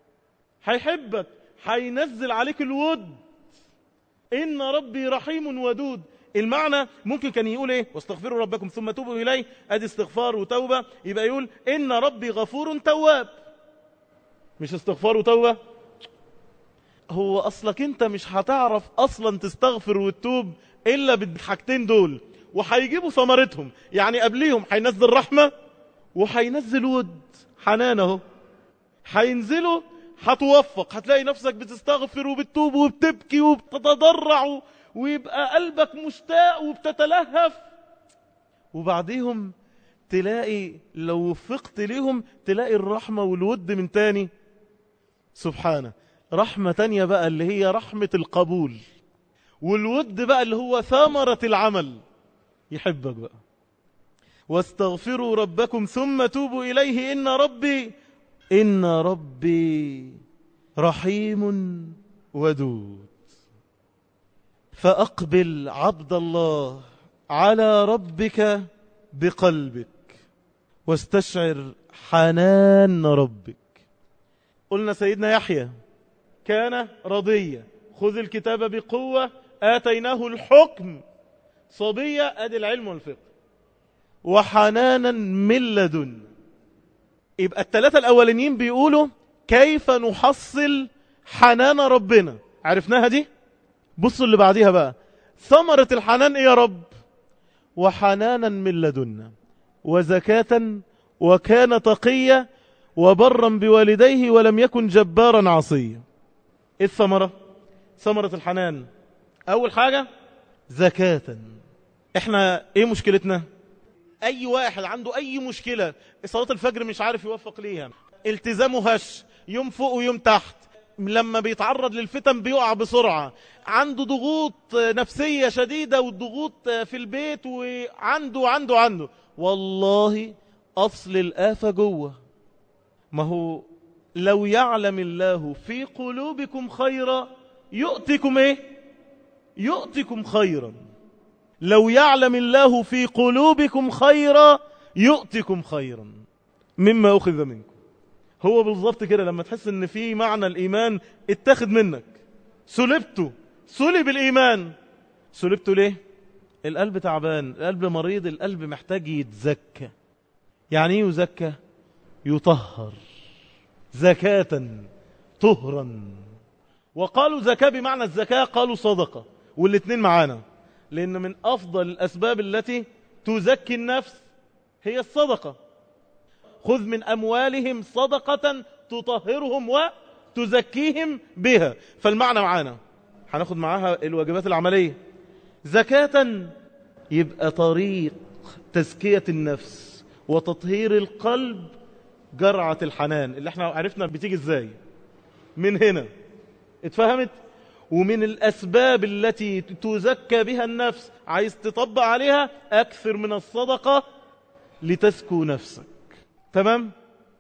هيحبك هينزل عليك الود ان ربي رحيم ودود المعنى ممكن كان يقول ايه واستغفروا ربكم ثم توبوا اليه ادي استغفار وتوبة يبقى يقول ان ربي غفور تواب مش استغفار وتوبة هو اصلك انت مش هتعرف اصلا تستغفر وتتوب الا بالحاجتين دول وهيجيبوا ثمرتهم يعني قبليهم هينزل رحمة وهينزل ود حنان اهو هينزلوا هتوفق هتلاقي نفسك بتستغفر وبتتوب وبتبكي وبتتضرع ويبقى قلبك مشتاق وبتتلهف وبعديهم تلاقي لو وفقت ليهم تلاقي الرحمة والود من تاني سبحانه رحمة تانية بقى اللي هي رحمة القبول والود بقى اللي هو ثمرة العمل يحبك بقى واستغفروا ربكم ثم توبوا إليه إن ربي إن ربي رحيم ودود فأقبل عبد الله على ربك بقلبك واستشعر حنان ربك قلنا سيدنا يحيى كان رضيا خذ الكتاب بقوة آتيناه الحكم صبية أدي العلم والفقه وحنانا من لدن يبقى الثلاثة الأولانيين بيقولوا كيف نحصل حنان ربنا عرفناها دي بصوا اللي بعديها بقى ثمرة الحنان ايه يا رب وحنانا من لدنا وزكاة وكان تقيا وبرا بوالديه ولم يكن جبارا عصيا ايه الثمرة ثمرة الحنان اول حاجة زكاة احنا ايه مشكلتنا اي واحد عنده اي مشكلة صلاة الفجر مش عارف يوفق ليها التزامه هش يوم فوق ويوم تحت لما بيتعرض للفتن بيقع بسرعة عنده ضغوط نفسية شديدة والضغوط في البيت وعنده عنده عنده والله أصل الآفة جوه ما هو لو يعلم الله في قلوبكم خيرا يؤتكم ايه يؤتكم خيرا لو يعلم الله في قلوبكم خيرا يؤتكم خيرا مما أخذ منكم هو بالضبط كده لما تحس ان في معنى الإيمان اتخذ منك سلبته سلب الإيمان سلبته ليه القلب تعبان القلب مريض القلب محتاج يتزكى يعني ايه يزكى يطهر زكاة طهرا وقالوا زكاة بمعنى الزكاة قالوا صدقة والاثنين معانا لأن من أفضل الأسباب التي تزكي النفس هي الصدقة خذ من أموالهم صدقة تطهرهم وتزكيهم بها فالمعنى معانا هناخد معاها الواجبات العملية زكاة يبقى طريق تزكية النفس وتطهير القلب جرعة الحنان اللي احنا عرفنا بتيجي ازاي من هنا اتفهمت ومن الأسباب التي تزكى بها النفس عايز تطبق عليها أكثر من الصدقة لتزكو نفسك تمام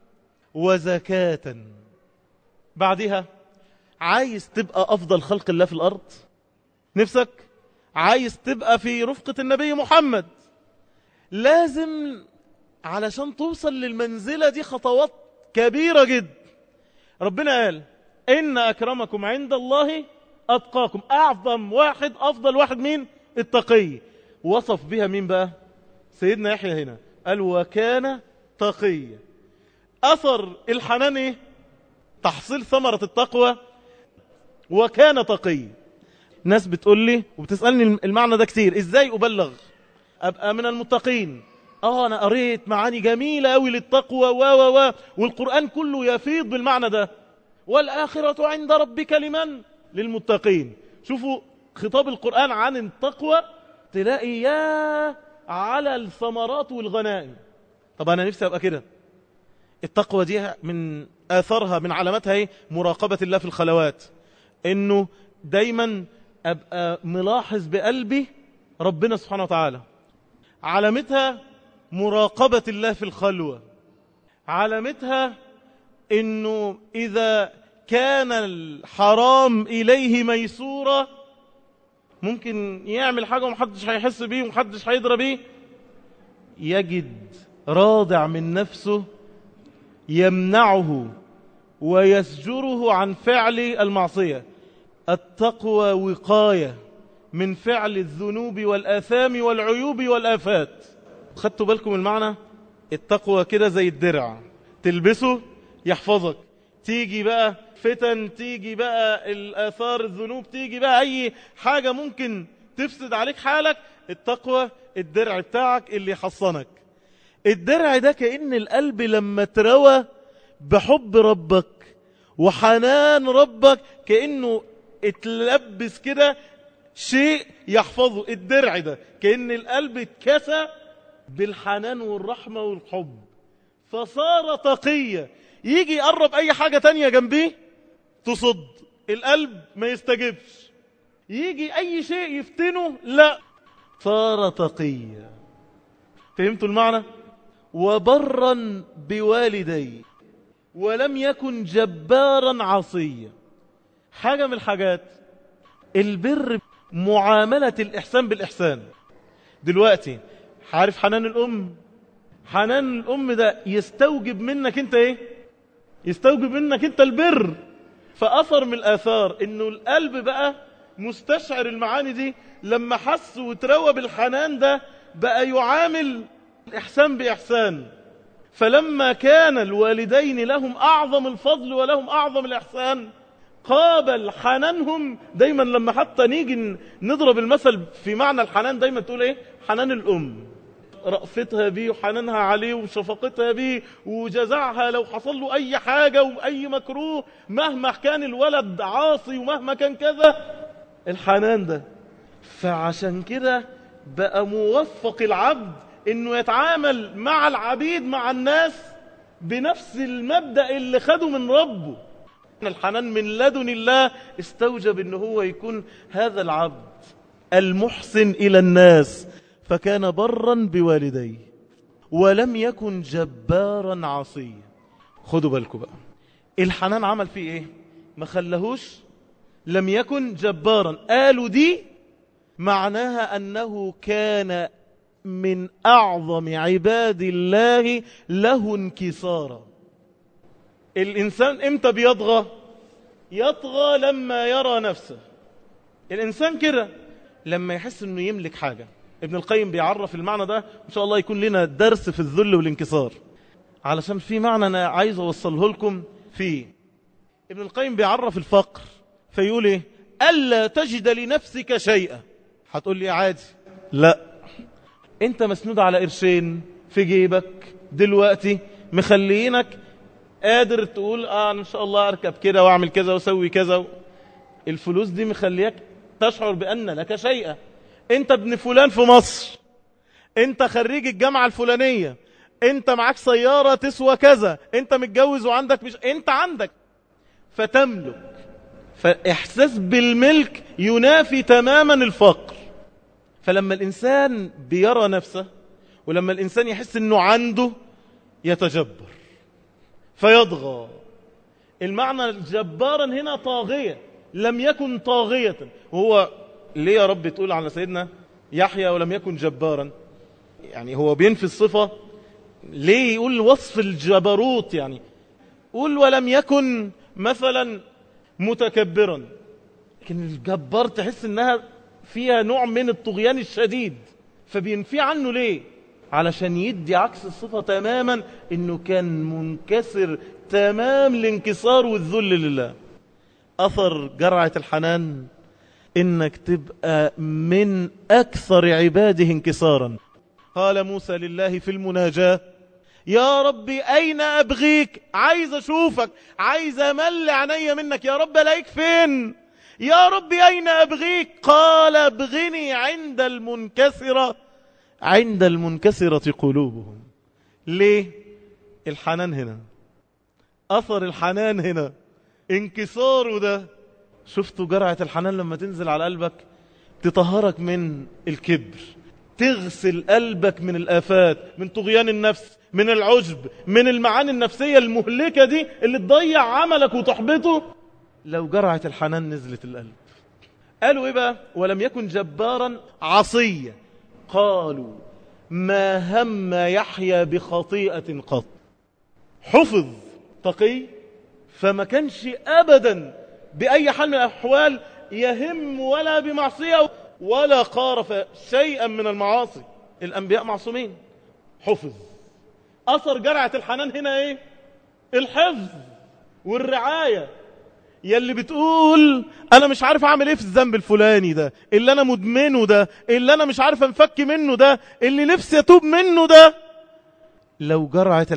وزكاة بعدها عايز تبقى أفضل خلق الله في الأرض نفسك عايز تبقى في رفقة النبي محمد لازم علشان توصل للمنزلة دي خطوات كبيرة جدا ربنا قال إن أكرمكم عند الله أتقاكم أعظم واحد أفضل واحد مين التقي وصف بها مين بقى سيدنا يحيى هنا قال وكان تقيا أثر الحنان إيه تحصيل ثمرة التقوى وكان تقي ناس بتقول لي وبتسألني المعنى ده كتير إزاي أبلغ أبقى من المتقين آه أنا قريت معاني جميلة أوي للتقوى و و و والقرآن كله يفيض بالمعنى ده والآخرة عند ربك لمن للمتقين شوفوا خطاب القرآن عن التقوى تلاقي يا على الثمرات والغنائم طب أنا نفسي أبقى كده التقوى دي من آثارها من علاماتها ايه مراقبة الله في الخلوات انه دايما ابقى ملاحظ بقلبي ربنا سبحانه وتعالى علامتها مراقبة الله في الخلوة علامتها انه اذا كان الحرام اليه ميسورة ممكن يعمل حاجة ومحدش هيحس بيه ومحدش هيدرى بيه يجد راضع من نفسه يمنعه ويسجره عن فعل المعصية التقوى وقاية من فعل الذنوب والآثام والعيوب والآفات خدتوا بالكم المعنى التقوى كده زي الدرع تلبسه يحفظك تيجي بقى فتن تيجي بقى الآثار الذنوب تيجي بقى أي حاجة ممكن تفسد عليك حالك التقوى الدرع بتاعك اللي يحصنك الدرع ده كأن القلب لما تروى بحب ربك وحنان ربك كأنه اتلبس كده شيء يحفظه الدرع ده كأن القلب اتكسى بالحنان والرحمة والحب فصار تقية يجي يقرب أي حاجة تانية جنبيه تصد القلب ما يستجبش يجي أي شيء يفتنه لا صار تقيا فهمتوا المعنى وبرا بوالديه ولم يكن جبارا عصيا حاجة من الحاجات البر معاملة الإحسان بالإحسان دلوقتي عارف حنان الأم حنان الأم ده يستوجب منك أنت إيه يستوجب منك أنت البر فأثر من الآثار إنه القلب بقى مستشعر المعاني دي لما حس وتروى بالحنان ده بقى يعامل الإحسان بإحسان فلما كان الوالدين لهم أعظم الفضل ولهم أعظم الإحسان قابل حنانهم دايما لما حتى نيجي نضرب المثل في معنى الحنان دايما تقول ايه حنان الأم رأفتها بيه وحنانها عليه وشفقتها بيه وجزعها لو حصل له أي حاجة وأي مكروه مهما كان الولد عاصي ومهما كان كذا الحنان ده فعشان كده بقى موفق العبد انه يتعامل مع العبيد مع الناس بنفس المبدأ اللي خده من ربه الحنان من لدن الله استوجب ان هو يكون هذا العبد المحسن الى الناس فكان برا بوالديه ولم يكن جبارا عصيا خدوا بالكم بقى الحنان عمل فيه ايه ما خلهوش لم يكن جبارا قالوا دي معناها أنه كان من أعظم عباد الله له انكسارا الإنسان إمتى بيطغى يطغى لما يرى نفسه الإنسان كده لما يحس أنه يملك حاجة ابن القيم بيعرف المعنى ده إن شاء الله يكون لنا درس في الذل والانكسار علشان في معنى أنا عايز أوصله لكم فيه ابن القيم بيعرف الفقر فيقول إيه ألا تجد لنفسك شيئا هتقول لي عادي لا انت مسنود على قرشين في جيبك دلوقتي مخلينك قادر تقول اه ان شاء الله اركب كده واعمل كذا واسوي كذا الفلوس دي مخليك تشعر بان لك شيئا انت ابن فلان في مصر انت خريج الجامعة الفلانية انت معاك سيارة تسوى كذا انت متجوز وعندك مش انت عندك فتملك فاحساس بالملك ينافي تماما الفقر فلما الإنسان بيرى نفسه ولما الإنسان يحس أنه عنده يتجبر فيضغى المعنى جبارا هنا طاغية لم يكن طاغية وهو ليه يا رب تقول على سيدنا يحيى ولم يكن جبارا يعني هو بينفي الصفة ليه يقول وصف الجبروت يعني قول ولم يكن مثلا متكبرا لكن الجبار تحس انها فيها نوع من الطغيان الشديد فبينفي عنه ليه علشان يدي عكس الصفة تماما انه كان منكسر تمام الانكسار والذل لله اثر جرعة الحنان انك تبقى من اكثر عباده انكسارا قال موسى لله في المناجاة يا ربي أين أبغيك عايز أشوفك عايز أمل عيني منك يا رب ألاقيك فين يا ربي أين أبغيك قال ابغني عند المنكسرة عند المنكسرة قلوبهم ليه الحنان هنا أثر الحنان هنا انكساره ده شفتوا جرعة الحنان لما تنزل على قلبك تطهرك من الكبر تغسل قلبك من الآفات من طغيان النفس من العجب من المعاني النفسية المهلكة دي اللي تضيع عملك وتحبطه لو جرعة الحنان نزلت القلب قالوا ايه بقى ولم يكن جبارا عصيا قالوا ما هم يحيى بخطيئة قط حفظ تقي فما كانش أبدا بأي حال من الأحوال يهم ولا بمعصية ولا قارف شيئا من المعاصي الأنبياء معصومين حفظ أثر جرعة الحنان هنا إيه الحفظ والرعاية يلي بتقول أنا مش عارف أعمل إيه في الذنب الفلاني ده اللي أنا مدمنه ده اللي أنا مش عارف أنفك منه ده اللي نفسي أتوب منه ده لو جرعة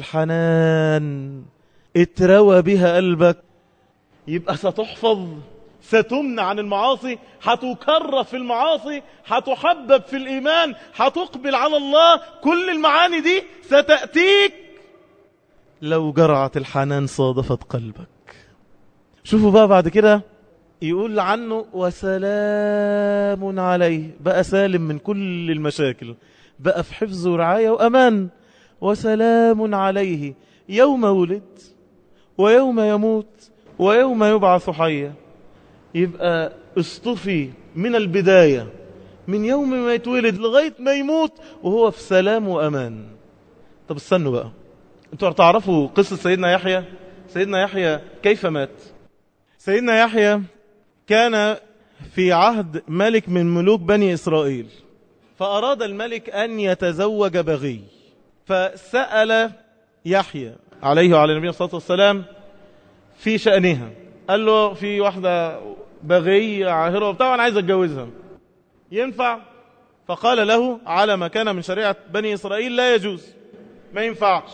الحنان اتروى بها قلبك يبقى ستحفظ ستمنع عن المعاصي هتكرر في المعاصي هتحبب في الإيمان هتقبل على الله كل المعاني دي ستأتيك لو جرعة الحنان صادفت قلبك شوفوا بقى بعد كده يقول عنه وسلام عليه بقى سالم من كل المشاكل بقى في حفظ ورعاية وأمان وسلام عليه يوم ولد ويوم يموت ويوم يبعث حيا يبقى اصطفي من البداية من يوم ما يتولد لغاية ما يموت وهو في سلام وأمان طب استنوا بقى انتوا تعرفوا قصة سيدنا يحيى سيدنا يحيى كيف مات سيدنا يحيى كان في عهد ملك من ملوك بني إسرائيل فأراد الملك أن يتزوج بغي فسأل يحيى عليه وعلى النبي صلى الله عليه وسلم في شأنها قال له في واحدة بغي عاهرة وبتاع أنا عايز أتجوزها ينفع فقال له على ما كان من شريعة بني إسرائيل لا يجوز ما ينفعش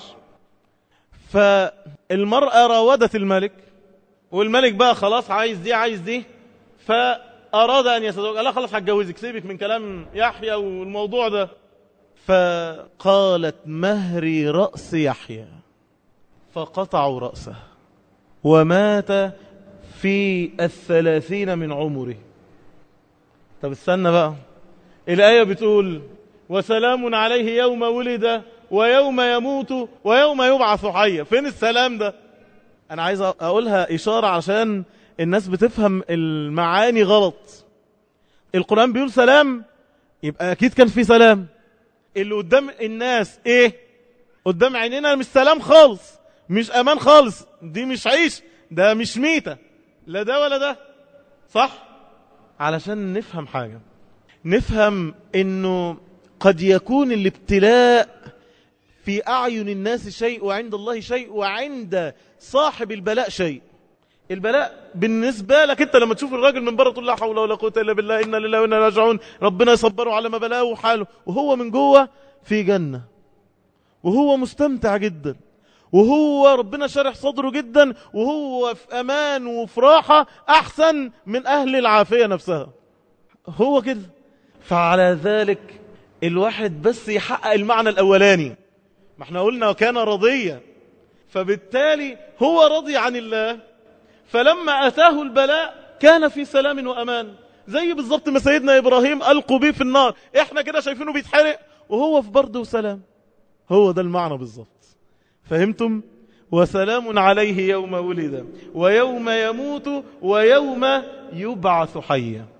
فالمرأة راودت الملك والملك بقى خلاص عايز دي عايز دي فأراد أن يتزوج قال خلاص هتجوزك سيبك من كلام يحيى والموضوع ده فقالت مهري رأس يحيى فقطعوا رأسه ومات في الثلاثين من عمره طب استنى بقى الآية بتقول وسلام عليه يوم ولد ويوم يموت ويوم يبعث حيا فين السلام ده أنا عايز أقولها إشارة عشان الناس بتفهم المعاني غلط القرآن بيقول سلام يبقى أكيد كان في سلام اللي قدام الناس إيه قدام عينينا مش سلام خالص مش أمان خالص دي مش عيش ده مش ميتة لا ده ولا ده صح علشان نفهم حاجة نفهم انه قد يكون الابتلاء في أعين الناس شيء وعند الله شيء وعند صاحب البلاء شيء البلاء بالنسبة لك انت لما تشوف الراجل من بره تقول لا حول ولا قوة إلا بالله إنا لله وإنا راجعون ربنا يصبره على ما بلاه وحاله وهو من جوه في جنة وهو مستمتع جدا وهو ربنا شارح صدره جدا وهو في أمان وفي راحة أحسن من أهل العافية نفسها هو كده فعلى ذلك الواحد بس يحقق المعنى الأولاني ما احنا قلنا وكان رضيا فبالتالي هو رضي عن الله فلما أتاه البلاء كان في سلام وأمان زي بالضبط ما سيدنا إبراهيم ألقوا بيه في النار احنا كده شايفينه بيتحرق وهو في برد وسلام هو ده المعنى بالضبط فهمتم وسلام عليه يوم ولد ويوم يموت ويوم يبعث حيا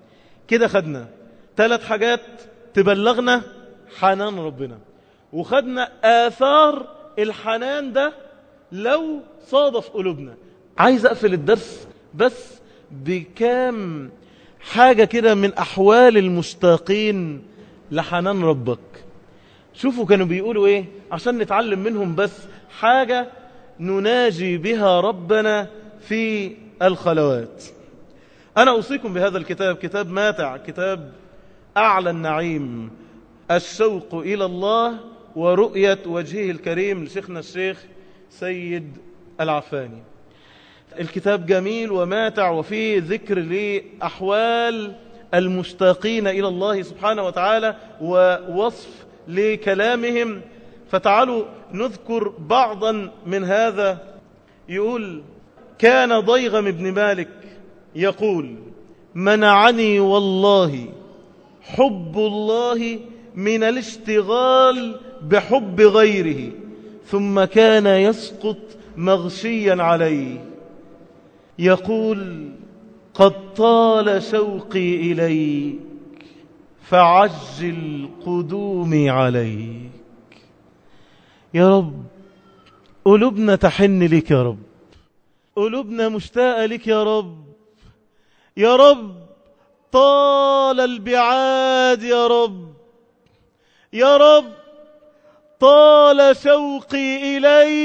كده خدنا ثلاث حاجات تبلغنا حنان ربنا وخدنا آثار الحنان ده لو صادف قلوبنا عايز أقفل الدرس بس بكام حاجة كده من أحوال المشتاقين لحنان ربك شوفوا كانوا بيقولوا إيه عشان نتعلم منهم بس حاجة نناجي بها ربنا في الخلوات أنا أوصيكم بهذا الكتاب كتاب ماتع كتاب أعلى النعيم الشوق إلى الله ورؤية وجهه الكريم لشيخنا الشيخ سيد العفاني الكتاب جميل وماتع وفيه ذكر لأحوال المشتاقين إلى الله سبحانه وتعالى ووصف لكلامهم فتعالوا نذكر بعضا من هذا يقول كان ضيغم بن مالك يقول منعني والله حب الله من الاشتغال بحب غيره ثم كان يسقط مغشيا عليه يقول قد طال شوقي إليك فعجل قدومي عليك يا رب قلوبنا تحن لك يا رب قلوبنا مشتاقة لك يا رب يا رب طال البعاد يا رب يا رب طال شوقي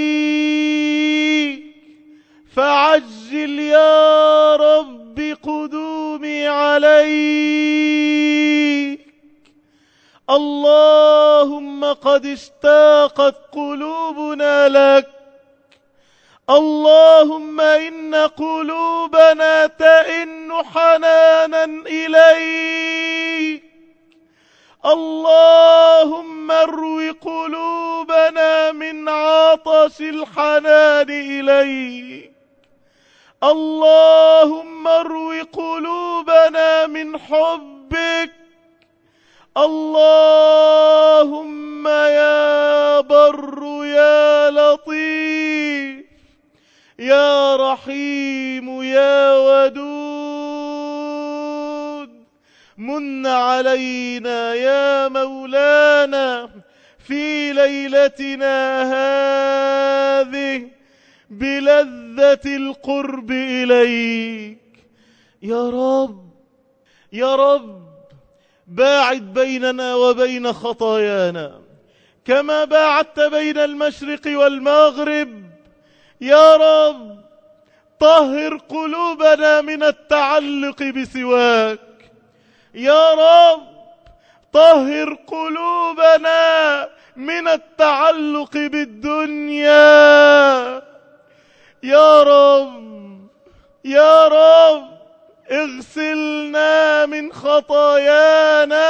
إليك فعجل يا رب قدومي عليك اللهم قد اشتاقت قلوبنا لك اللهم إن قلوبنا تئن حنانا إليك اللهم اروي قلوبنا من عطش الحنان إليك اللهم اروي قلوبنا من حبك اللهم يا بر يا لطيف يا رحيم يا ودود من علينا يا مولانا في ليلتنا هذه بلذة القرب إليك يا رب يا رب باعد بيننا وبين خطايانا كما باعدت بين المشرق والمغرب يا رب طهر قلوبنا من التعلق بسواك يا رب طهر قلوبنا من التعلق بالدنيا يا رب يا رب اغسلنا من خطايانا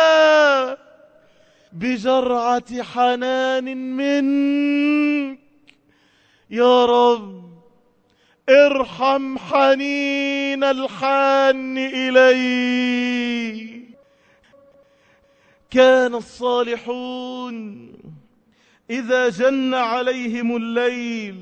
بجرعة حنان منك يا رب ارحم حنين الحان إلي كان الصالحون إذا جن عليهم الليل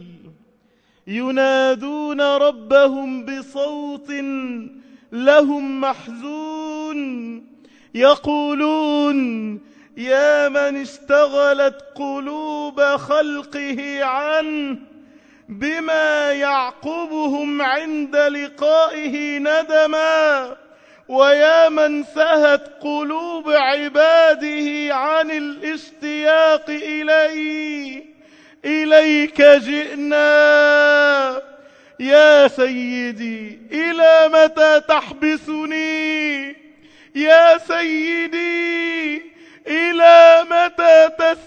ينادون ربهم بصوت لهم محزون يقولون يا من اشتغلت قلوب خلقه عنه بما يعقبهم عند لقائه ندما ويا من سهت قلوب عباده عن الاشتياق إليه إليك جئنا يا سيدي إلى متى تحبسني يا سيدي إلى متى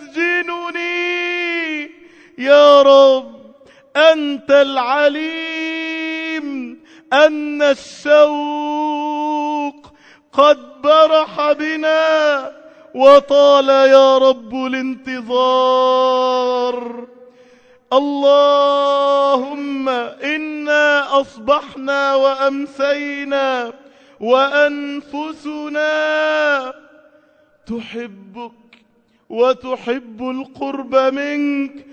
تسجنني يا رب أنت العليم أن الشوق قد برح بنا وطال يا رب الانتظار اللهم إنا أصبحنا وأمسينا وأنفسنا تحبك وتحب القرب منك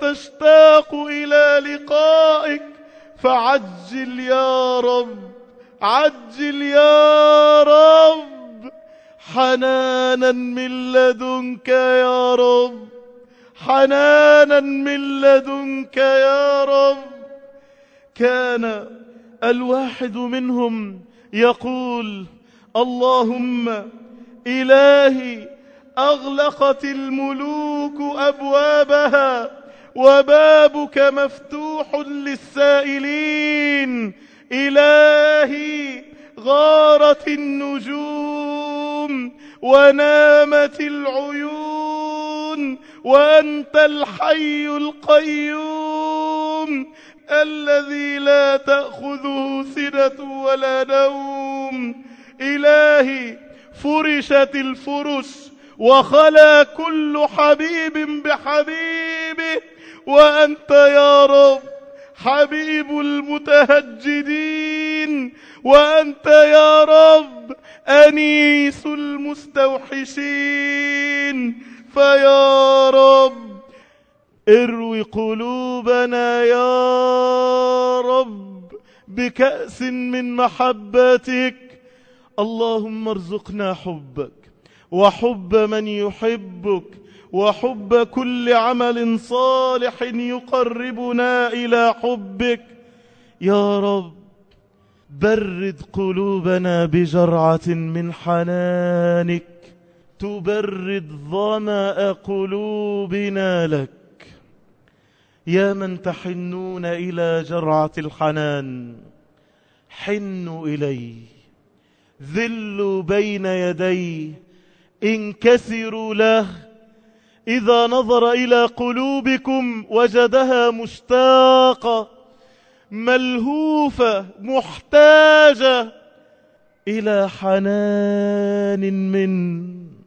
وتشتاق إلى لقائك فعجل يا رب عجل يا رب حنانا من لدنك يا رب حنانا من لدنك يا رب كان الواحد منهم يقول اللهم إلهي أغلقت الملوك أبوابها وبابك مفتوح للسائلين إلهي غارت النجوم ونامت العيون وأنت الحي القيوم الذي لا تأخذه سنة ولا نوم إلهي فرشت الفرش وخلا كل حبيب بحبيبه وأنت يا رب حبيب المتهجدين وأنت يا رب أنيس المستوحشين فيا رب اروي قلوبنا يا رب بكأس من محبتك اللهم ارزقنا حبك وحب من يحبك وحب كل عمل صالح يقربنا إلى حبك يا رب برد قلوبنا بجرعة من حنانك تبرد ظمأ قلوبنا لك يا من تحنون إلى جرعة الحنان حنوا إلي ذلوا بين يدي انكسروا له إذا نظر إلى قلوبكم وجدها مشتاقة ملهوفة محتاجة إلى حنان من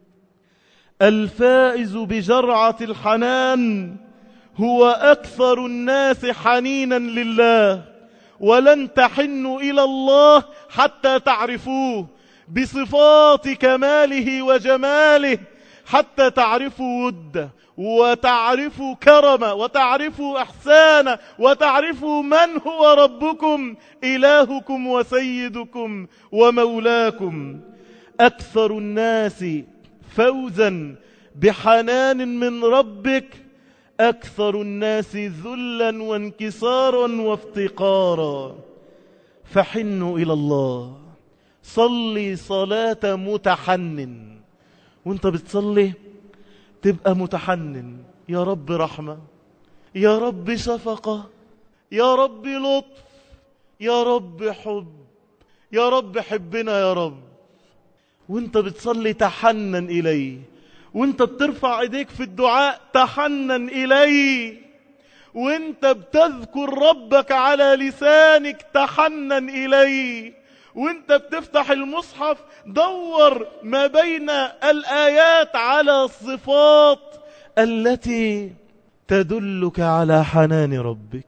الفائز بجرعة الحنان هو أكثر الناس حنينا لله ولن تحنوا إلى الله حتى تعرفوه بصفات كماله وجماله حتى تعرفوا وده وتعرفوا كرمه وتعرفوا احسانه وتعرفوا من هو ربكم إلهكم وسيدكم ومولاكم أكثر الناس فوزا بحنان من ربك أكثر الناس ذلا وانكسارا وافتقارا فحنوا إلى الله صلي صلاة متحنن وانت بتصلي تبقى متحنن يا رب رحمة يا رب شفقة يا رب لطف يا رب حب يا رب حبنا يا رب وانت بتصلي تحنن إليه وانت بترفع ايديك في الدعاء تحنن إليه وانت بتذكر ربك على لسانك تحنن إليه وانت بتفتح المصحف دور ما بين الآيات على الصفات التي تدلك على حنان ربك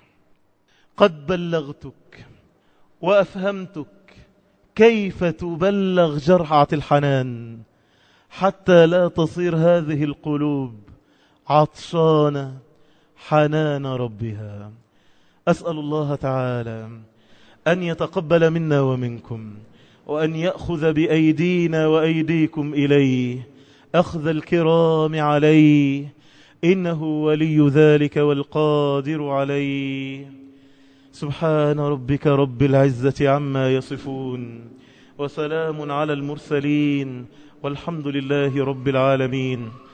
قد بلغتك وأفهمتك كيف تبلغ جرعة الحنان حتى لا تصير هذه القلوب عطشانة حنان ربها أسأل الله تعالى أن يتقبل منا ومنكم وأن يأخذ بأيدينا وأيديكم إليه أخذ الكرام عليه إنه ولي ذلك والقادر عليه سبحان ربك رب العزة عما يصفون وسلام على المرسلين والحمد لله رب العالمين